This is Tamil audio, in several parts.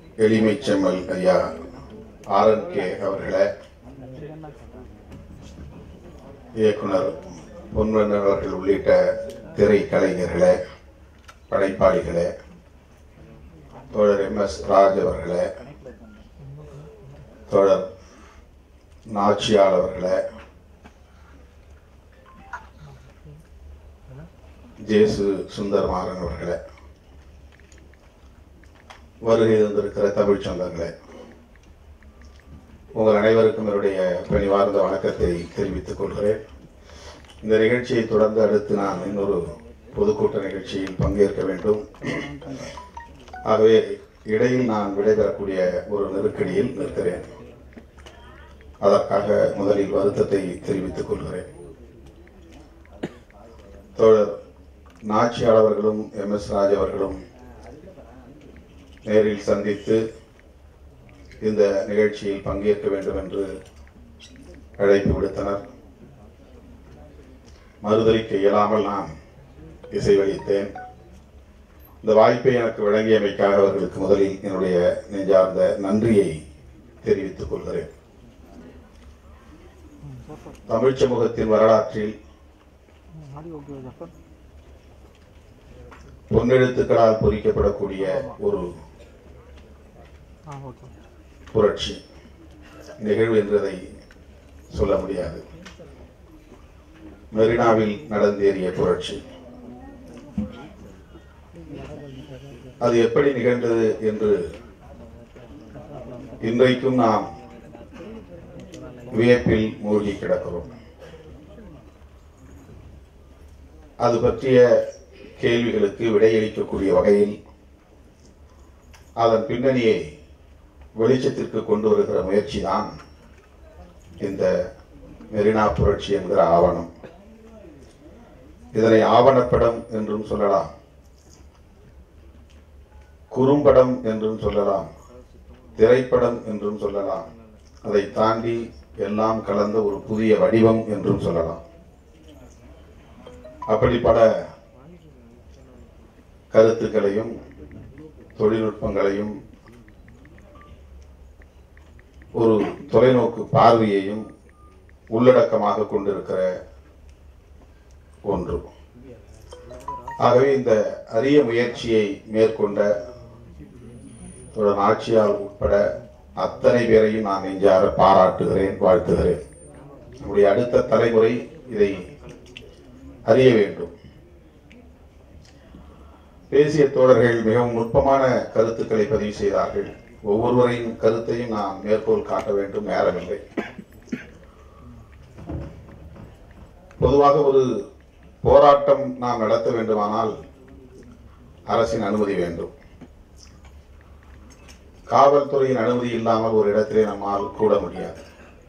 எளிமை செம்மல் ஐயா ஆர் கே அவர்களே இயக்குனர் பொன்வண்ணன் அவர்கள் உள்ளிட்ட திரைக்கலைஞர்களே படைப்பாளிகளே தோழர் எம் எஸ் ராஜ் அவர்களே தோழர் நாச்சியார் அவர்களே ஜேசு சுந்தரமாறன் அவர்களே வருகை தந்திருக்கிற தமிழ் சொந்தங்களே உங்கள் அனைவருக்கும் என்னுடைய பணிவார்ந்த வணக்கத்தை தெரிவித்துக் கொள்கிறேன் இந்த நிகழ்ச்சியை தொடர்ந்து அடுத்து நான் இன்னொரு பொதுக்கூட்ட நிகழ்ச்சியில் பங்கேற்க வேண்டும் ஆகவே இடையில் நான் விடைபெறக்கூடிய ஒரு நெருக்கடியில் நிற்கிறேன் அதற்காக முதலில் வருத்தத்தை தெரிவித்துக் கொள்கிறேன் தோழர் நாச்சியார் அவர்களும் எம் எஸ் ராஜ் அவர்களும் நேரில் சந்தித்து இந்த நிகழ்ச்சியில் பங்கேற்க வேண்டும் என்று அழைப்பு விடுத்தனர் மறுதளிக்க இயலாமல் நான் இசைவளித்தேன் இந்த வாய்ப்பை எனக்கு வழங்கியமைக்காக அவர்களுக்கு முதலில் என்னுடைய நெஞ்சார்ந்த நன்றியை தெரிவித்துக் கொள்கிறேன் தமிழ் சமூகத்தின் வரலாற்றில் பொன்னெழுத்துக்களால் பொறிக்கப்படக்கூடிய ஒரு புரட்சி நிகழ்வு என்றதை சொல்ல முடியாது மெரினாவில் நடந்தேறிய புரட்சி அது எப்படி நிகழ்ந்தது என்று இன்றைக்கும் நாம் வியப்பில் மூழ்கி கிடக்கிறோம் அது பற்றிய கேள்விகளுக்கு விடையளிக்கக்கூடிய வகையில் அதன் பின்னணியை வெளிச்சத்திற்கு கொண்டு வருகிற முயற்சி தான் இந்த மெரினா புரட்சி என்கிற ஆவணம் இதனை ஆவணப்படம் என்றும் சொல்லலாம் குறும்படம் என்றும் சொல்லலாம் திரைப்படம் என்றும் சொல்லலாம் அதை தாண்டி எல்லாம் கலந்த ஒரு புதிய வடிவம் என்றும் சொல்லலாம் அப்படி பல கருத்துக்களையும் தொழில்நுட்பங்களையும் ஒரு தொலைநோக்கு பார்வையையும் உள்ளடக்கமாக கொண்டிருக்கிற ஒன்று ஆகவே இந்த அரிய முயற்சியை மேற்கொண்ட தொடர் ஆட்சியால் உட்பட அத்தனை பேரையும் நான் நெஞ்சார பாராட்டுகிறேன் வாழ்த்துகிறேன் நம்முடைய அடுத்த தலைமுறை இதை அறிய வேண்டும் பேசிய தோழர்கள் மிகவும் நுட்பமான கருத்துக்களை பதிவு செய்தார்கள் ஒவ்வொருவரின் கருத்தையும் நாம் மேற்கோள் காட்ட வேண்டும் நேரமில்லை பொதுவாக ஒரு போராட்டம் நாம் நடத்த வேண்டுமானால் அரசின் அனுமதி வேண்டும் காவல்துறையின் அனுமதி இல்லாமல் ஒரு இடத்திலே நம்மால் கூட முடியாது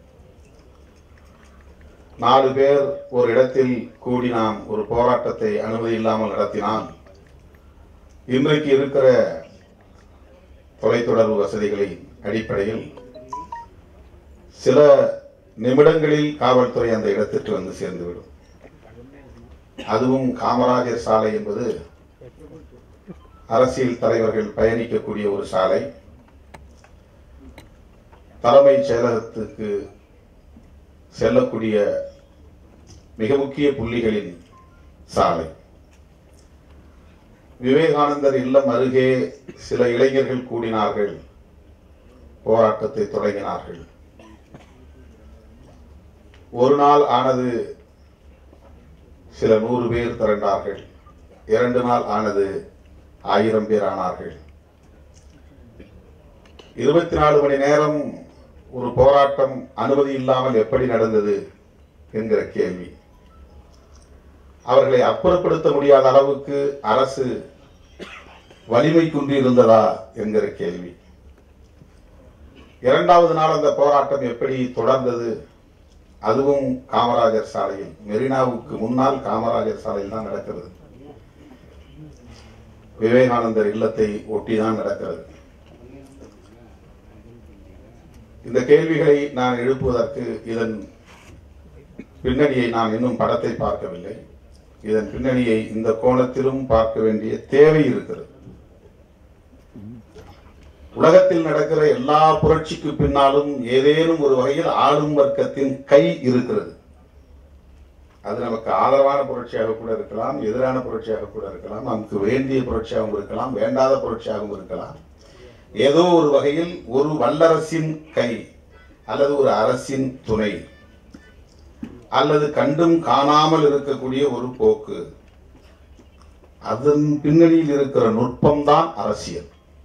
நாலு பேர் ஒரு இடத்தில் கூடி நாம் ஒரு போராட்டத்தை அனுமதி இல்லாமல் நடத்தினால் இன்றைக்கு இருக்கிற தொலைத்தொடர்பு வசதிகளின் அடிப்படையில் சில நிமிடங்களில் காவல்துறை அந்த இடத்திற்கு வந்து சேர்ந்துவிடும் அதுவும் காமராஜர் சாலை என்பது அரசியல் தலைவர்கள் பயணிக்கக்கூடிய ஒரு சாலை தலைமைச் செயலகத்துக்கு செல்லக்கூடிய மிக முக்கிய புள்ளிகளின் சாலை விவேகானந்தர் இல்லம் அருகே சில இளைஞர்கள் கூடினார்கள் போராட்டத்தை தொடங்கினார்கள் ஒரு நாள் ஆனது சில நூறு பேர் திரண்டார்கள் இரண்டு நாள் ஆனது ஆயிரம் பேர் ஆனார்கள் இருபத்தி நாலு மணி நேரம் ஒரு போராட்டம் அனுமதி இல்லாமல் எப்படி நடந்தது என்கிற கேள்வி அவர்களை அப்புறப்படுத்த முடியாத அளவுக்கு அரசு வலிமை குன்றியிருந்ததா என்கிற கேள்வி இரண்டாவது நாள் அந்த போராட்டம் எப்படி தொடர்ந்தது அதுவும் காமராஜர் சாலையில் மெரினாவுக்கு முன்னால் காமராஜர் சாலையில் தான் நடக்கிறது விவேகானந்தர் இல்லத்தை ஒட்டி தான் நடக்கிறது இந்த கேள்விகளை நான் எழுப்புவதற்கு இதன் பின்னணியை நான் இன்னும் படத்தை பார்க்கவில்லை இதன் பின்னணியை இந்த கோணத்திலும் பார்க்க வேண்டிய தேவை இருக்கிறது உலகத்தில் நடக்கிற எல்லா புரட்சிக்கு பின்னாலும் ஏதேனும் ஒரு வகையில் ஆளும் வர்க்கத்தின் கை இருக்கிறது அது நமக்கு ஆதரவான புரட்சியாக கூட இருக்கலாம் எதிரான புரட்சியாக கூட இருக்கலாம் நமக்கு வேண்டிய புரட்சியாகவும் இருக்கலாம் வேண்டாத புரட்சியாகவும் இருக்கலாம் ஏதோ ஒரு வகையில் ஒரு வல்லரசின் கை அல்லது ஒரு அரசின் துணை அல்லது கண்டும் காணாமல் இருக்கக்கூடிய ஒரு போக்கு அதன் பின்னணியில் இருக்கிற நுட்பம்தான் அரசியல்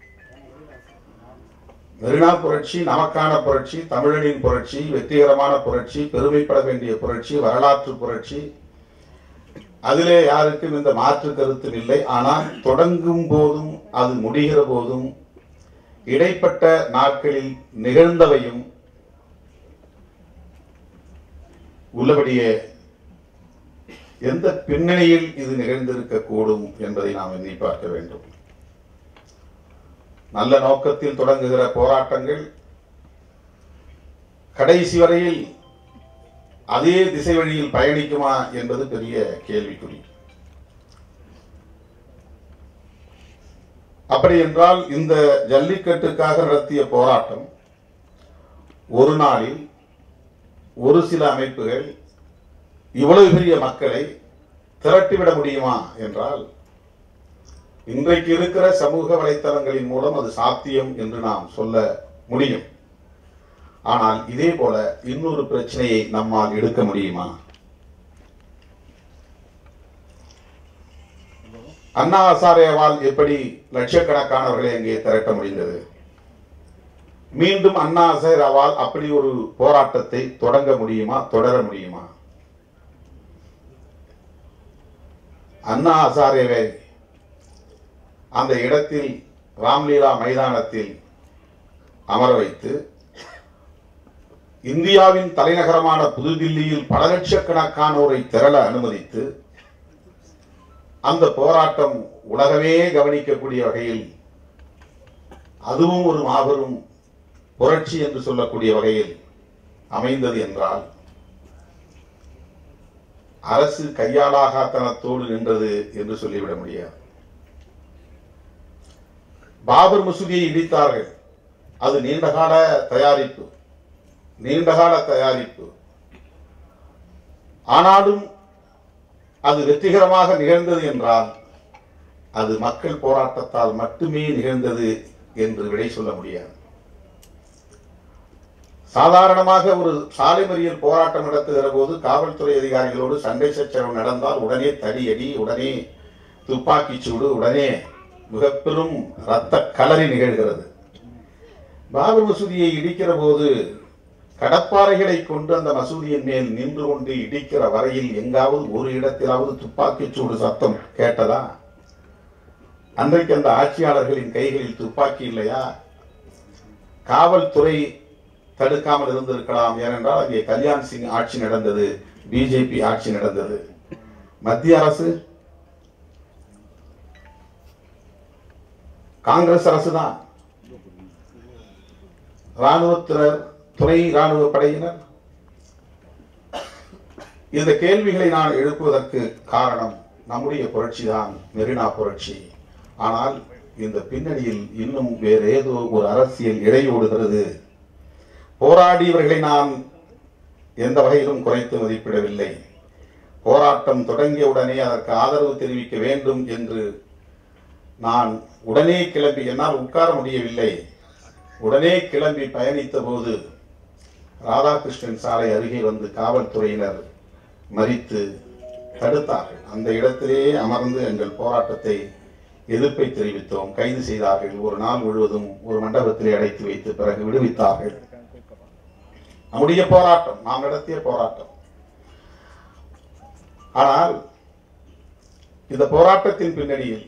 மெரினா புரட்சி நமக்கான புரட்சி தமிழனின் புரட்சி வெற்றிகரமான புரட்சி பெருமைப்பட வேண்டிய புரட்சி வரலாற்று புரட்சி அதிலே யாருக்கும் இந்த மாற்று கருத்தும் இல்லை ஆனால் தொடங்கும் போதும் அது முடிகிற போதும் இடைப்பட்ட நாட்களில் நிகழ்ந்தவையும் உள்ளபடியே எந்த பின்னணியில் இது நிகழ்ந்திருக்க கூடும் என்பதை நாம் எண்ணி பார்க்க வேண்டும் நல்ல நோக்கத்தில் தொடங்குகிற போராட்டங்கள் கடைசி வரையில் அதே திசை வழியில் பயணிக்குமா என்பது பெரிய கேள்விக்குறி அப்படி என்றால் இந்த ஜல்லிக்கட்டுக்காக நடத்திய போராட்டம் ஒரு நாளில் ஒரு சில அமைப்புகள் இவ்வளவு பெரிய மக்களை திரட்டிவிட முடியுமா என்றால் இன்றைக்கு இருக்கிற சமூக வலைத்தளங்களின் மூலம் அது சாத்தியம் என்று நாம் சொல்ல முடியும் ஆனால் இதே போல இன்னொரு பிரச்சனையை நம்மால் எடுக்க முடியுமா அண்ணா ஹசாரேவால் எப்படி லட்சக்கணக்கானவர்களை அங்கே திரட்ட முடிந்தது மீண்டும் அண்ணா ஹசாரேவால் அப்படி ஒரு போராட்டத்தை தொடங்க முடியுமா தொடர முடியுமா அண்ணா ஹசாரேவை அந்த இடத்தில் ராம்லீலா மைதானத்தில் அமர வைத்து இந்தியாவின் தலைநகரமான புதுதில்லியில் பல லட்சக்கணக்கானோரை திரள அனுமதித்து அந்த போராட்டம் உலகமே கவனிக்கக்கூடிய வகையில் அதுவும் ஒரு மாபெரும் புரட்சி என்று சொல்லக்கூடிய வகையில் அமைந்தது என்றால் அரசு கையாளாகாத்தனத்தோடு நின்றது என்று சொல்லிவிட முடியாது பாபர் மசூதியை இடித்தார்கள் அது நீண்டகால தயாரிப்பு நீண்டகால தயாரிப்பு ஆனாலும் அது வெற்றிகரமாக நிகழ்ந்தது என்றால் அது மக்கள் போராட்டத்தால் மட்டுமே நிகழ்ந்தது என்று விடை சொல்ல முடியாது சாதாரணமாக ஒரு சாலை மறியல் போராட்டம் நடத்துகிற போது காவல்துறை அதிகாரிகளோடு சண்டை சச்சரவு நடந்தால் உடனே தடியடி உடனே துப்பாக்கி சூடு உடனே மிக பெரும் இரத்த கலரி நிகழ்கிறது பாபர் மசூதியை இடிக்கிற போது கடப்பாறைகளை கொண்டு அந்த மசூதியின் மேல் நின்று கொண்டு இடிக்கிற வரையில் எங்காவது ஒரு இடத்திலாவது துப்பாக்கிச் சூடு சத்தம் கேட்டதா அன்றைக்கு அந்த ஆட்சியாளர்களின் கைகளில் துப்பாக்கி இல்லையா காவல்துறை தடுக்காமல் இருந்திருக்கலாம் ஏனென்றால் அங்கே கல்யாண் சிங் ஆட்சி நடந்தது பிஜேபி ஆட்சி நடந்தது மத்திய அரசு காங்கிரஸ் அரசு தான் ராணுவத்தினர் துணை ராணுவ படையினர் இந்த கேள்விகளை நான் எழுப்புவதற்கு காரணம் நம்முடைய புரட்சி தான் மெரினா புரட்சி ஆனால் இந்த பின்னணியில் இன்னும் வேறு ஏதோ ஒரு அரசியல் இடையோடுகிறது போராடியவர்களை நான் எந்த வகையிலும் குறைத்து மதிப்பிடவில்லை போராட்டம் தொடங்கியவுடனே அதற்கு ஆதரவு தெரிவிக்க வேண்டும் என்று நான் உடனே கிளம்பி என்னால் உட்கார முடியவில்லை உடனே கிளம்பி பயணித்த போது ராதாகிருஷ்ணன் சாலை அருகே வந்து காவல்துறையினர் மறித்து தடுத்தார்கள் அந்த இடத்திலே அமர்ந்து எங்கள் போராட்டத்தை எதிர்ப்பை தெரிவித்தோம் கைது செய்தார்கள் ஒரு நாள் முழுவதும் ஒரு மண்டபத்திலே அடைத்து வைத்து பிறகு விடுவித்தார்கள் நம்முடைய போராட்டம் நாம் நடத்திய போராட்டம் ஆனால் இந்த போராட்டத்தின் பின்னணியில்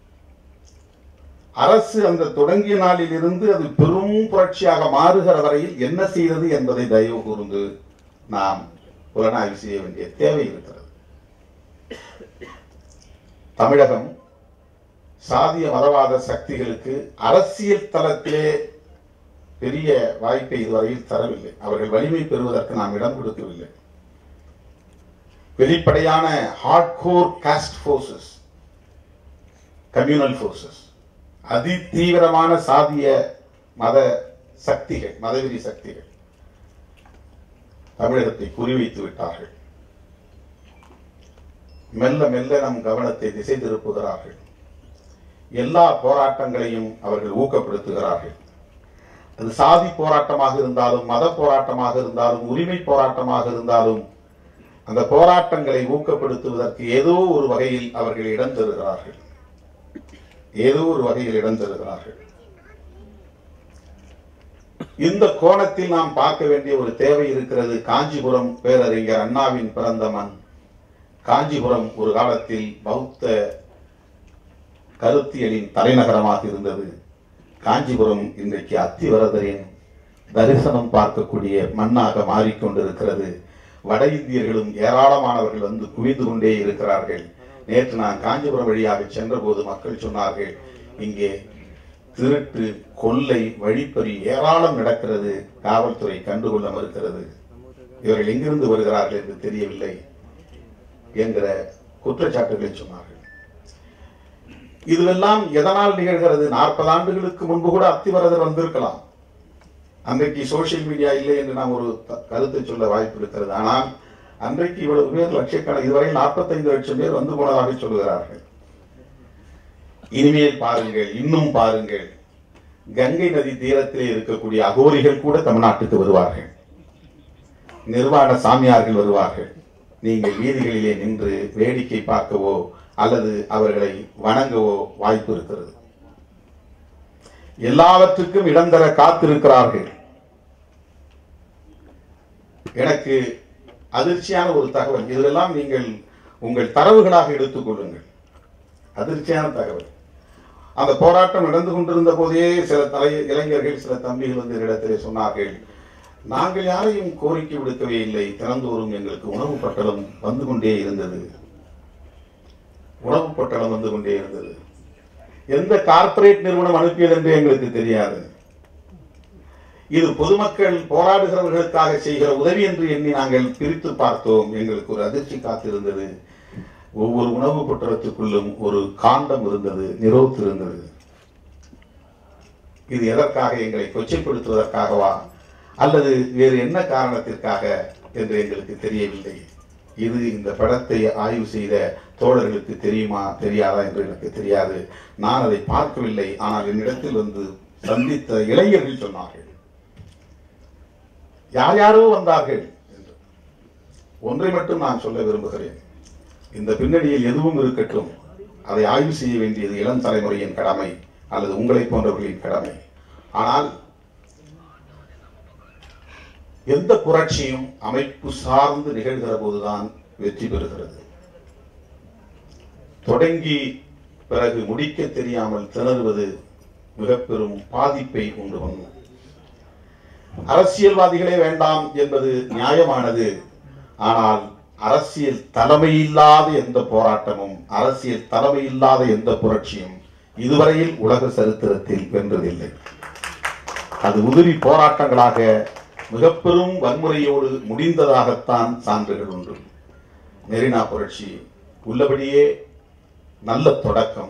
அரசு அந்த தொடங்கிய நாளில் இருந்து அது பெரும் புரட்சியாக மாறுகிற வரையில் என்ன செய்தது என்பதை தயவு கூர்ந்து நாம் புலனாய்வு செய்ய வேண்டிய தேவை இருக்கிறது தமிழகம் சாதிய மதவாத சக்திகளுக்கு அரசியல் தளத்திலே பெரிய வாய்ப்பை இதுவரையில் தரவில்லை அவர்கள் வலிமை பெறுவதற்கு நாம் இடம் கொடுக்கவில்லை வெளிப்படையான hardcore caste forces communal forces அதி தீவிரமான சாதிய மத சக்திகள் மதவெறி சக்திகள் தமிழகத்தை குறிவைத்து விட்டார்கள் மெல்ல மெல்ல நம் கவனத்தை திசை திருப்புகிறார்கள் எல்லா போராட்டங்களையும் அவர்கள் ஊக்கப்படுத்துகிறார்கள் அது சாதி போராட்டமாக இருந்தாலும் மத போராட்டமாக இருந்தாலும் உரிமை போராட்டமாக இருந்தாலும் அந்த போராட்டங்களை ஊக்கப்படுத்துவதற்கு ஏதோ ஒரு வகையில் அவர்கள் இடம் தருகிறார்கள் ஏதோ ஒரு வகையில் இடம் தருகிறார்கள் இந்த கோணத்தில் நாம் பார்க்க வேண்டிய ஒரு தேவை இருக்கிறது காஞ்சிபுரம் பேரறிஞர் அண்ணாவின் பிறந்த மண் காஞ்சிபுரம் ஒரு காலத்தில் பௌத்த கருத்தியலின் தலைநகரமாக இருந்தது காஞ்சிபுரம் இன்றைக்கு அத்திவரதரின் தரிசனம் பார்க்கக்கூடிய மண்ணாக மாறிக்கொண்டிருக்கிறது வட இந்தியர்களும் ஏராளமானவர்கள் வந்து குவிந்து கொண்டே இருக்கிறார்கள் நேற்று நான் காஞ்சிபுரம் வழியாக சென்றபோது மக்கள் சொன்னார்கள் இங்கே திருட்டு கொள்ளை வழிப்பறி ஏராளம் நடக்கிறது காவல்துறை கண்டுகொள்ள மறுக்கிறது இவர்கள் எங்கிருந்து வருகிறார்கள் என்று தெரியவில்லை என்கிற குற்றச்சாட்டுகளை சொன்னார்கள் இதுவெல்லாம் எதனால் நிகழ்கிறது நாற்பது ஆண்டுகளுக்கு முன்பு கூட அத்திவரதர் வந்திருக்கலாம் அன்றைக்கு சோசியல் மீடியா இல்லை என்று நாம் ஒரு த- கருத்தை சொல்ல வாய்ப்பு இருக்கிறது ஆனால் அன்றைக்கு இவ்வளவு பேர் லட்சக்கணக்கு இதுவரை 45 லட்சம் பேர் வந்து போனதாக சொல்லுகிறார்கள் இனிமேல் பாருங்கள் இன்னும் பாருங்கள் கங்கை நதி தீரத்திலே இருக்கக்கூடிய அகோரிகள் கூட தமிழ்நாட்டுக்கு வருவார்கள் நிர்வாண சாமியார்கள் வருவார்கள் நீங்கள் வீதிகளிலே நின்று வேடிக்கை பார்க்கவோ அல்லது அவர்களை வணங்கவோ வாய்ப்பு இருக்கிறது எல்லாவற்றுக்கும் இடம் தர காத்திருக்கிறார்கள் எனக்கு அதிர்ச்சியான ஒரு தகவல் இதெல்லாம் நீங்கள் உங்கள் தரவுகளாக எடுத்துக் கொள்ளுங்கள் அதிர்ச்சியான தகவல் அந்த போராட்டம் நடந்து கொண்டிருந்த போதே சில தலை இளைஞர்கள் சில தம்பிகள் வந்து என்னிடத்திலே சொன்னார்கள் நாங்கள் யாரையும் கோரிக்கை விடுக்கவே இல்லை தினந்தோறும் எங்களுக்கு உணவு பட்டலம் வந்து கொண்டே இருந்தது உணவு பட்டலம் வந்து கொண்டே இருந்தது எந்த கார்ப்பரேட் நிறுவனம் அனுப்பியது என்று எங்களுக்கு தெரியாது இது பொதுமக்கள் போராடுகிறவர்களுக்காக செய்கிற உதவி என்று எண்ணி நாங்கள் பிரித்து பார்த்தோம் எங்களுக்கு ஒரு அதிர்ச்சி காத்திருந்தது ஒவ்வொரு உணவு பொட்டலத்துக்குள்ளும் ஒரு காண்டம் இருந்தது நிரோத் இருந்தது இது எதற்காக எங்களை கொச்சைப்படுத்துவதற்காகவா அல்லது வேறு என்ன காரணத்திற்காக என்று எங்களுக்கு தெரியவில்லை இது இந்த படத்தை ஆய்வு செய்த தோழர்களுக்கு தெரியுமா தெரியாதா என்று எனக்கு தெரியாது நான் அதை பார்க்கவில்லை ஆனால் என்னிடத்தில் வந்து சந்தித்த இளைஞர்கள் சொன்னார்கள் யார் யாரோ வந்தார்கள் என்று ஒன்றை மட்டும் நான் சொல்ல விரும்புகிறேன் இந்த பின்னணியில் எதுவும் இருக்கட்டும் அதை ஆய்வு செய்ய வேண்டியது இளம் தலைமுறையின் கடமை அல்லது உங்களை போன்றவர்களின் கடமை ஆனால் எந்த புரட்சியும் அமைப்பு சார்ந்து நிகழ்கிற போதுதான் வெற்றி பெறுகிறது தொடங்கி பிறகு முடிக்க தெரியாமல் திணறுவது மிக பெரும் பாதிப்பை உண்டு பண்ணும் அரசியல்வாதிகளே வேண்டாம் என்பது நியாயமானது ஆனால் அரசியல் தலைமையில்லாத எந்த போராட்டமும் அரசியல் தலைமையில்லாத எந்த புரட்சியும் இதுவரையில் உலக சரித்திரத்தில் வென்றதில்லை அது உதிரி போராட்டங்களாக மிக பெரும் வன்முறையோடு முடிந்ததாகத்தான் சான்றுகள் உண்டு மெரினா புரட்சி உள்ளபடியே நல்ல தொடக்கம்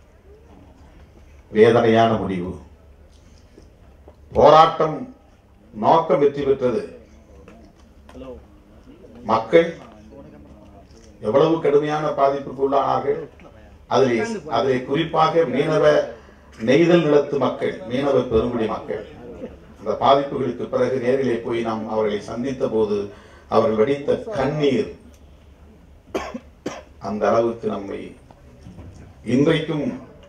வேதனையான முடிவு போராட்டம் நோக்கம் வெற்றி பெற்றது மக்கள் எவ்வளவு கடுமையான பாதிப்புக்கு உள்ளானார்கள் அதிலே அதிலே குறிப்பாக மீனவ நெய்தல் நிலத்து மக்கள் மீனவ பெருங்குடி மக்கள் அந்த பாதிப்புகளுக்கு பிறகு நேரிலே போய் நாம் அவர்களை சந்தித்த போது அவர்கள் வெடித்த கண்ணீர் அந்த அளவுக்கு நம்மை இன்றைக்கும்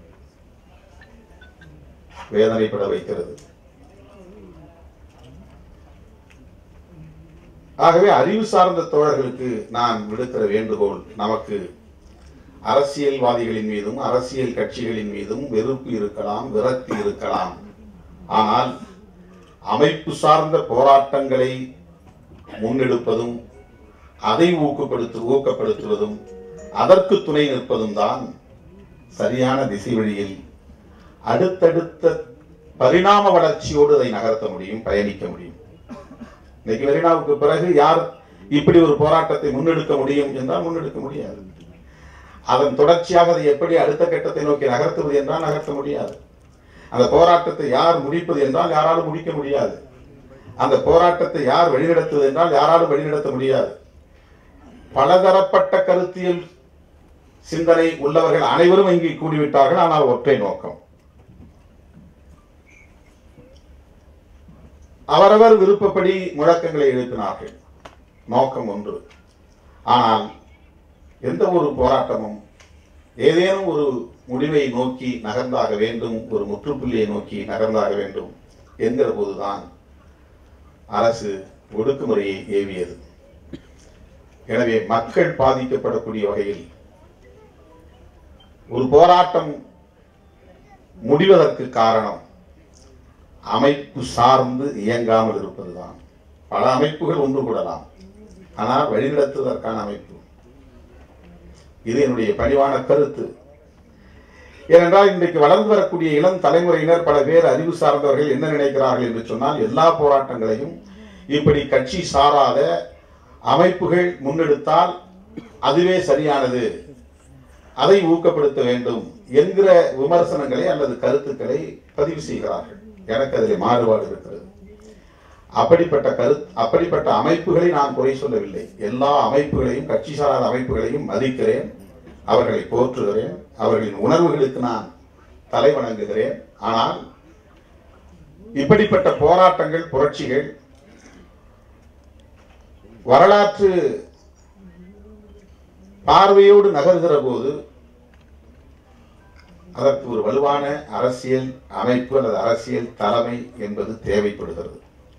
வேதனைப்பட வைக்கிறது ஆகவே அறிவு சார்ந்த தோழர்களுக்கு நான் விடுக்கிற வேண்டுகோள் நமக்கு அரசியல்வாதிகளின் மீதும் அரசியல் கட்சிகளின் மீதும் வெறுப்பு இருக்கலாம் விரக்தி இருக்கலாம் ஆனால் அமைப்பு சார்ந்த போராட்டங்களை முன்னெடுப்பதும் அதை ஊக்கப்படுத்து ஊக்கப்படுத்துவதும் அதற்கு துணை நிற்பதும் தான் சரியான திசை வழியில் அடுத்தடுத்த பரிணாம வளர்ச்சியோடு அதை நகர்த்த முடியும் பயணிக்க முடியும் இன்னைக்கு மெரினாவுக்கு பிறகு யார் இப்படி ஒரு போராட்டத்தை முன்னெடுக்க முடியும் என்றால் முன்னெடுக்க முடியாது அதன் தொடர்ச்சியாக அதை எப்படி அடுத்த கட்டத்தை நோக்கி நகர்த்துவது என்றால் நகர்த்த முடியாது அந்த போராட்டத்தை யார் முடிப்பது என்றால் யாராலும் முடிக்க முடியாது அந்த போராட்டத்தை யார் வழிநடத்துவது என்றால் யாராலும் வழிநடத்த முடியாது பலதரப்பட்ட கருத்தியல் சிந்தனை உள்ளவர்கள் அனைவரும் இங்கே கூடிவிட்டார்கள் ஆனால் ஒற்றை நோக்கம் அவரவர் விருப்பப்படி முழக்கங்களை எழுப்பினார்கள் நோக்கம் ஒன்று ஆனால் எந்த ஒரு போராட்டமும் ஏதேனும் ஒரு முடிவை நோக்கி நகர்ந்தாக வேண்டும் ஒரு முற்றுப்புள்ளியை நோக்கி நகர்ந்தாக வேண்டும் என்கிற போதுதான் அரசு ஒடுக்குமுறையை ஏவியது எனவே மக்கள் பாதிக்கப்படக்கூடிய வகையில் ஒரு போராட்டம் முடிவதற்கு காரணம் அமைப்பு சார்ந்து இயங்காமல் இருப்பதுதான் பல அமைப்புகள் ஒன்று கூடலாம் ஆனால் வழிநடத்துவதற்கான அமைப்பு இது என்னுடைய பணிவான கருத்து ஏனென்றால் இன்றைக்கு வளர்ந்து வரக்கூடிய இளம் தலைமுறையினர் பல பேர் அறிவு சார்ந்தவர்கள் என்ன நினைக்கிறார்கள் என்று சொன்னால் எல்லா போராட்டங்களையும் இப்படி கட்சி சாராத அமைப்புகள் முன்னெடுத்தால் அதுவே சரியானது அதை ஊக்கப்படுத்த வேண்டும் என்கிற விமர்சனங்களை அல்லது கருத்துக்களை பதிவு செய்கிறார்கள் எனக்கு அதில் மாறுபாடு இருக்கிறது அப்படிப்பட்ட கரு அப்படிப்பட்ட அமைப்புகளை நான் குறை சொல்லவில்லை எல்லா அமைப்புகளையும் கட்சி சாராத அமைப்புகளையும் மதிக்கிறேன் அவர்களை போற்றுகிறேன் அவர்களின் உணர்வுகளுக்கு நான் தலை வணங்குகிறேன் ஆனால் இப்படிப்பட்ட போராட்டங்கள் புரட்சிகள் வரலாற்று பார்வையோடு நகர்கிற போது அதற்கு ஒரு வலுவான அரசியல் அமைப்பு அல்லது அரசியல் தலைமை என்பது தேவைப்படுகிறது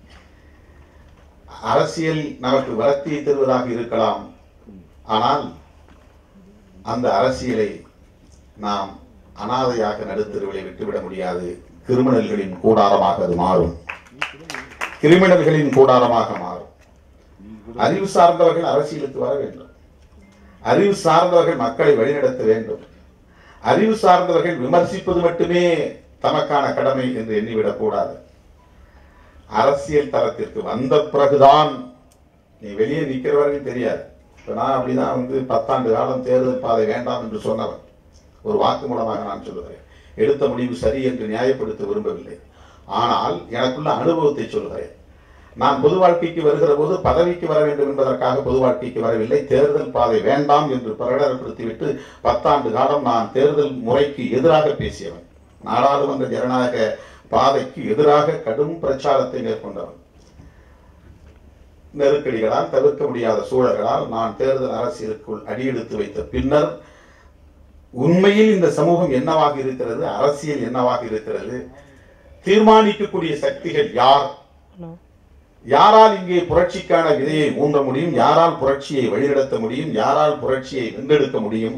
அரசியல் நமக்கு வளர்த்தியை தருவதாக இருக்கலாம் ஆனால் அந்த அரசியலை நாம் அனாதையாக நடுத்தருவிலை விட்டுவிட முடியாது கிரிமினல்களின் கூடாரமாக அது மாறும் கிரிமினல்களின் கூடாரமாக மாறும் அறிவு சார்ந்தவர்கள் அரசியலுக்கு வர வேண்டும் அறிவு சார்ந்தவர்கள் மக்களை வழிநடத்த வேண்டும் அறிவு சார்ந்தவர்கள் விமர்சிப்பது மட்டுமே தமக்கான கடமை என்று எண்ணிவிடக் கூடாது அரசியல் தளத்திற்கு வந்த பிறகுதான் நீ வெளியே நிற்கிறவர்கள் தெரியாது இப்ப நான் அப்படிதான் வந்து பத்தாண்டு காலம் தேர்தல் பாதை வேண்டாம் என்று சொன்னவன் ஒரு வாக்கு மூலமாக நான் சொல்லுகிறேன் எடுத்த முடிவு சரி என்று நியாயப்படுத்த விரும்பவில்லை ஆனால் எனக்குள்ள அனுபவத்தை சொல்லுகிறேன் நான் பொது வாழ்க்கைக்கு வருகிற போது பதவிக்கு வர வேண்டும் என்பதற்காக பொது வாழ்க்கைக்கு வரவில்லை தேர்தல் பாதை வேண்டாம் என்று பிரகடனப்படுத்திவிட்டு பத்தாண்டு காலம் நான் தேர்தல் முறைக்கு எதிராக பேசியவன் நாடாளுமன்ற ஜனநாயக பாதைக்கு எதிராக கடும் பிரச்சாரத்தை மேற்கொண்டவன் நெருக்கடிகளால் தவிர்க்க முடியாத சூழல்களால் நான் தேர்தல் அரசியலுக்குள் அடியெடுத்து வைத்த பின்னர் உண்மையில் இந்த சமூகம் என்னவாக இருக்கிறது அரசியல் என்னவாக இருக்கிறது தீர்மானிக்கக்கூடிய சக்திகள் யார் யாரால் இங்கே புரட்சிக்கான விதையை ஊன்ற முடியும் யாரால் புரட்சியை வழிநடத்த முடியும் யாரால் புரட்சியை வென்றெடுக்க முடியும்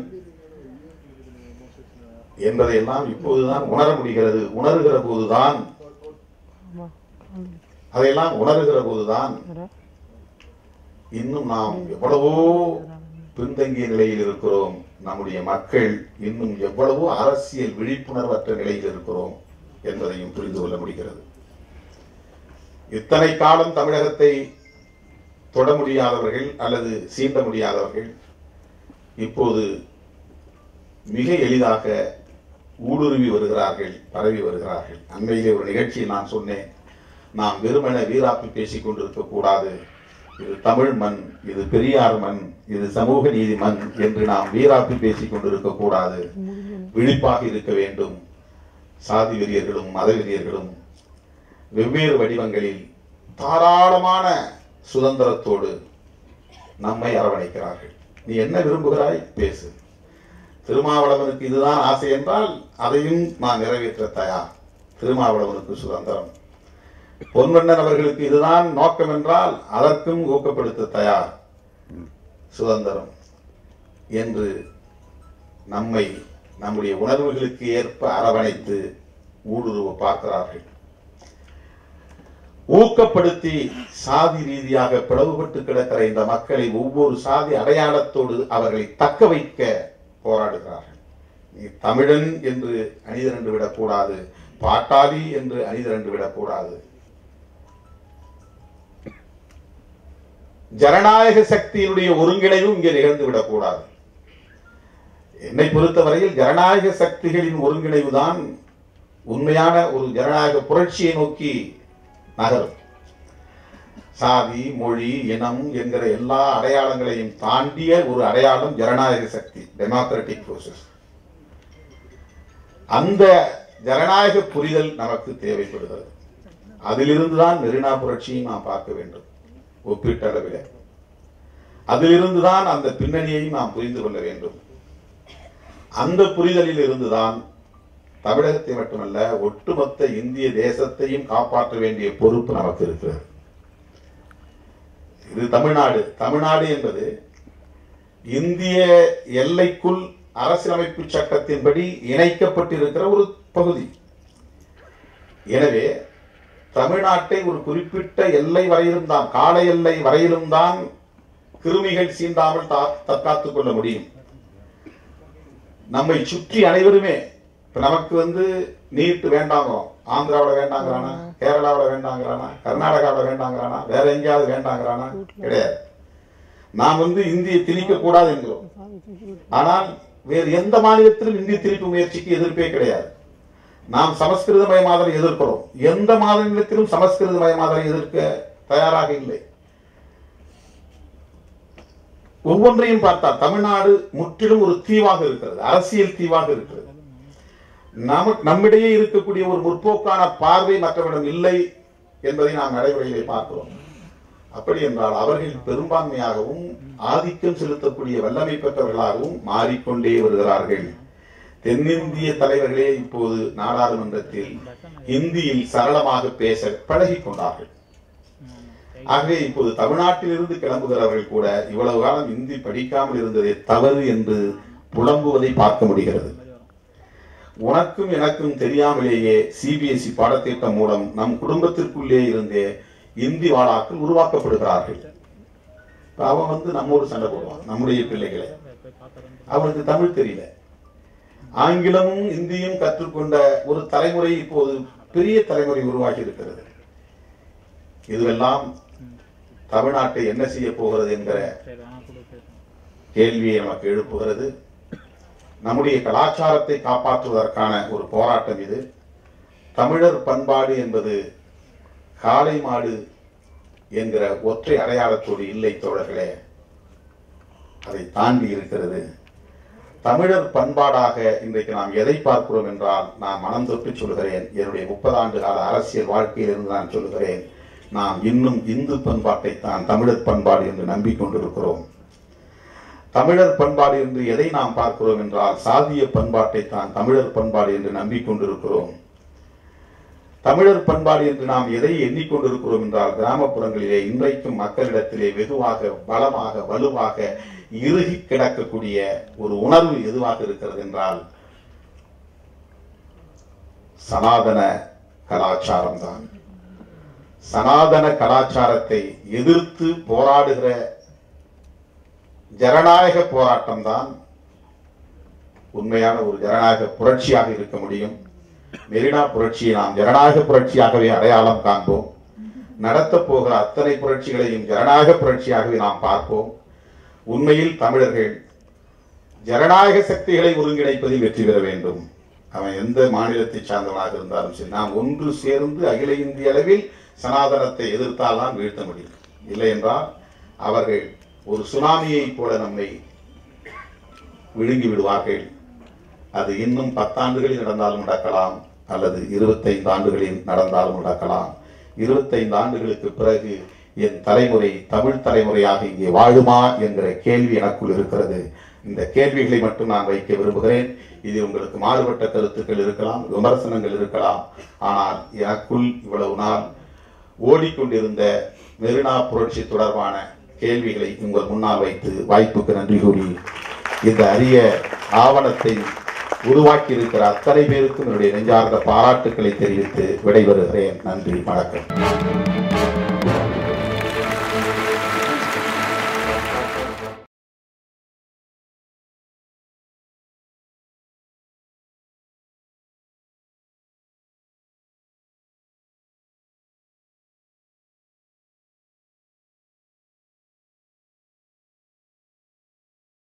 என்பதையெல்லாம் இப்போதுதான் உணர முடிகிறது உணர்கிற போதுதான் அதையெல்லாம் உணர்கிற போதுதான் இன்னும் நாம் எவ்வளவோ பின்தங்கிய நிலையில் இருக்கிறோம் நம்முடைய மக்கள் இன்னும் எவ்வளவோ அரசியல் விழிப்புணர்வற்ற நிலையில் இருக்கிறோம் என்பதையும் புரிந்து கொள்ள முடிகிறது இத்தனை காலம் தமிழகத்தை தொட முடியாதவர்கள் அல்லது சீண்ட முடியாதவர்கள் இப்போது மிக எளிதாக ஊடுருவி வருகிறார்கள் பரவி வருகிறார்கள் அண்மையிலே ஒரு நிகழ்ச்சியில் நான் சொன்னேன் நாம் வெறுமன வீராப்பி பேசிக் கொண்டிருக்க கூடாது இது தமிழ் மண் இது பெரியார் மண் இது சமூக நீதி மண் என்று நாம் வீராப்பி பேசிக் கொண்டிருக்க கூடாது விழிப்பாக இருக்க வேண்டும் சாதி வெறியர்களும் மத வெறியர்களும் வெவ்வேறு வடிவங்களில் தாராளமான சுதந்திரத்தோடு நம்மை அரவணைக்கிறார்கள் நீ என்ன விரும்புகிறாய் பேசு திருமாவளவனுக்கு இதுதான் ஆசை என்றால் அதையும் நான் நிறைவேற்ற தயார் திருமாவளவனுக்கு சுதந்திரம் பொன்வண்ணன் அவர்களுக்கு இதுதான் நோக்கம் என்றால் அதற்கும் ஊக்கப்படுத்த தயார் சுதந்திரம் என்று நம்மை நம்முடைய உணர்வுகளுக்கு ஏற்ப அரவணைத்து ஊடுருவ பார்க்கிறார்கள் ஊக்கப்படுத்தி சாதி ரீதியாக பிளவுபட்டு கிடக்கிற இந்த மக்களை ஒவ்வொரு சாதி அடையாளத்தோடு அவர்களை தக்க வைக்க போராடுகிறார்கள் நீ தமிழன் என்று அணிதிரண்டு விடக்கூடாது பாட்டாளி என்று அணிதிரண்டு விடக்கூடாது ஜனநாயக சக்தியினுடைய ஒருங்கிணைவும் இங்கே நிகழ்ந்து விடக்கூடாது என்னை பொறுத்தவரையில் ஜனநாயக சக்திகளின் ஒருங்கிணைவு தான் உண்மையான ஒரு ஜனநாயக புரட்சியை நோக்கி நகரும் சாதி மொழி இனம் என்கிற எல்லா அடையாளங்களையும் தாண்டிய ஒரு அடையாளம் ஜனநாயக சக்தி டெமோக்ராட்டிக் ப்ரோசஸ் அந்த ஜனநாயக புரிதல் நமக்கு தேவைப்படுகிறது அதிலிருந்து தான் மெரினா புரட்சியை நாம் பார்க்க வேண்டும் ஒப்பீட்டளவில் அதிலிருந்து தான் அந்த பின்னணியையும் நாம் புரிந்து கொள்ள வேண்டும் அந்த புரிதலில் இருந்துதான் தமிழகத்தை மட்டுமல்ல ஒட்டுமொத்த இந்திய தேசத்தையும் காப்பாற்ற வேண்டிய பொறுப்பு நமக்கு இருக்கிறது இது தமிழ்நாடு தமிழ்நாடு என்பது இந்திய எல்லைக்குள் அரசியலமைப்பு சட்டத்தின்படி இணைக்கப்பட்டிருக்கிற ஒரு பகுதி எனவே தமிழ்நாட்டை ஒரு குறிப்பிட்ட எல்லை வரையிலும் தான் கால எல்லை வரையிலும் தான் கிருமிகள் சீண்டாமல் தா- தற்காத்துக் கொள்ள முடியும் நம்மை சுற்றி அனைவருமே இப்ப நமக்கு வந்து நீட் வேண்டாங்கிறோம் ஆந்திராவில் வேண்டாங்கிறானா கேரளாவில் வேண்டாங்கிறானா கர்நாடகாவில் வேண்டாங்கிறானா வேற எங்கேயாவது வேண்டாங்கிறானா கிடையாது நாம் வந்து இந்தியை திணிக்க கூடாது என்கிறோம் ஆனால் வேறு எந்த மாநிலத்திலும் இந்திய திணிப்பு முயற்சிக்கு எதிர்ப்பே கிடையாது நாம் சமஸ்கிருத மயமாதலை எதிர்க்கிறோம் எந்த மாநிலத்திலும் சமஸ்கிருத மயமாதலை எதிர்க்க தயாராக இல்லை ஒவ்வொன்றையும் பார்த்தால் தமிழ்நாடு முற்றிலும் ஒரு தீவாக இருக்கிறது அரசியல் தீவாக இருக்கிறது நம நம்மிடையே இருக்கக்கூடிய ஒரு முற்போக்கான பார்வை மற்றவரிடம் இல்லை என்பதை நாம் நடைமுறையிலே பார்க்கிறோம் அப்படி என்றால் அவர்கள் பெரும்பான்மையாகவும் ஆதிக்கம் செலுத்தக்கூடிய வல்லமை பெற்றவர்களாகவும் மாறிக்கொண்டே வருகிறார்கள் தென்னிந்திய தலைவர்களே இப்போது நாடாளுமன்றத்தில் இந்தியில் சரளமாக பேச பழகிக் கொண்டார்கள் ஆகவே இப்போது தமிழ்நாட்டிலிருந்து கிளம்புகிறவர்கள் கூட இவ்வளவு காலம் இந்தி படிக்காமல் இருந்ததே தவறு என்று புலம்புவதை பார்க்க முடிகிறது உனக்கும் எனக்கும் தெரியாமலேயே சிபிஎஸ்இ பாடத்திட்டம் மூலம் நம் குடும்பத்திற்குள்ளே இருந்தே இந்தி வாழாக்கள் உருவாக்கப்படுகிறார்கள் இப்ப அவன் வந்து நம்மோடு சண்டை போடுவான் நம்முடைய பிள்ளைகளை அவனுக்கு தமிழ் தெரியல ஆங்கிலமும் இந்தியும் கற்றுக்கொண்ட ஒரு தலைமுறை இப்போது பெரிய தலைமுறை உருவாகி இருக்கிறது இதுவெல்லாம் தமிழ்நாட்டை என்ன செய்ய போகிறது என்கிற கேள்வியை நமக்கு எழுப்புகிறது நம்முடைய கலாச்சாரத்தை காப்பாற்றுவதற்கான ஒரு போராட்டம் இது தமிழர் பண்பாடு என்பது காளை மாடு என்கிற ஒற்றை அடையாளத்தோடு இல்லை தோழர்களே அதை தாண்டி இருக்கிறது தமிழர் பண்பாடாக இன்றைக்கு நாம் எதை பார்க்கிறோம் என்றால் நான் மனம் தொட்டு சொல்கிறேன் என்னுடைய முப்பது ஆண்டு கால அரசியல் வாழ்க்கையிலிருந்து நான் சொல்கிறேன் நாம் இன்னும் இந்து பண்பாட்டை தான் தமிழர் பண்பாடு என்று நம்பிக்கொண்டிருக்கிறோம் தமிழர் பண்பாடு என்று எதை நாம் பார்க்கிறோம் என்றால் சாதிய பண்பாட்டை தான் தமிழர் பண்பாடு என்று நம்பிக்கொண்டிருக்கிறோம் தமிழர் பண்பாடு என்று நாம் எதை எண்ணிக்கொண்டிருக்கிறோம் என்றால் கிராமப்புறங்களிலே இன்றைக்கும் மக்களிடத்திலே வெகுவாக பலமாக வலுவாக இறுகி கிடக்கக்கூடிய ஒரு உணர்வு எதுவாக இருக்கிறது என்றால் சனாதன கலாச்சாரம் தான் சனாதன கலாச்சாரத்தை எதிர்த்து போராடுகிற ஜனநாயக போராட்டம் தான் உண்மையான ஒரு ஜனநாயக புரட்சியாக இருக்க முடியும் மெரினா புரட்சியை நாம் ஜனநாயக புரட்சியாகவே அடையாளம் காண்போம் நடத்தப் போகிற அத்தனை புரட்சிகளையும் ஜனநாயக புரட்சியாகவே நாம் பார்ப்போம் உண்மையில் தமிழர்கள் ஜனநாயக சக்திகளை ஒருங்கிணைப்பதில் வெற்றி பெற வேண்டும் அவன் எந்த மாநிலத்தை சார்ந்தவனாக இருந்தாலும் சரி நாம் ஒன்று சேர்ந்து அகில இந்திய அளவில் சனாதனத்தை எதிர்த்தால் தான் வீழ்த்த முடியும் இல்லை என்றால் அவர்கள் ஒரு சுனாமியைப் போல நம்மை விழுங்கி விடுவார்கள் அது இன்னும் பத்தாண்டுகளில் நடந்தாலும் நடக்கலாம் அல்லது இருபத்தைந்து ஆண்டுகளில் நடந்தாலும் நடக்கலாம் இருபத்தைந்து ஆண்டுகளுக்கு பிறகு என் தலைமுறை தமிழ் தலைமுறையாக இங்கே வாழுமா என்கிற கேள்வி எனக்குள் இருக்கிறது இந்த கேள்விகளை மட்டும் நான் வைக்க விரும்புகிறேன் இது உங்களுக்கு மாறுபட்ட கருத்துக்கள் இருக்கலாம் விமர்சனங்கள் இருக்கலாம் ஆனால் எனக்குள் இவ்வளவு நாள் ஓடிக்கொண்டிருந்த மெரினா புரட்சி தொடர்பான கேள்விகளை உங்கள் முன்னால் வைத்து வாய்ப்புக்கு நன்றி கூறி இந்த அரிய ஆவணத்தை உருவாக்கி இருக்கிற அத்தனை பேருக்கும் என்னுடைய நெஞ்சார்ந்த பாராட்டுக்களை தெரிவித்து விடைபெறுகிறேன் நன்றி வணக்கம்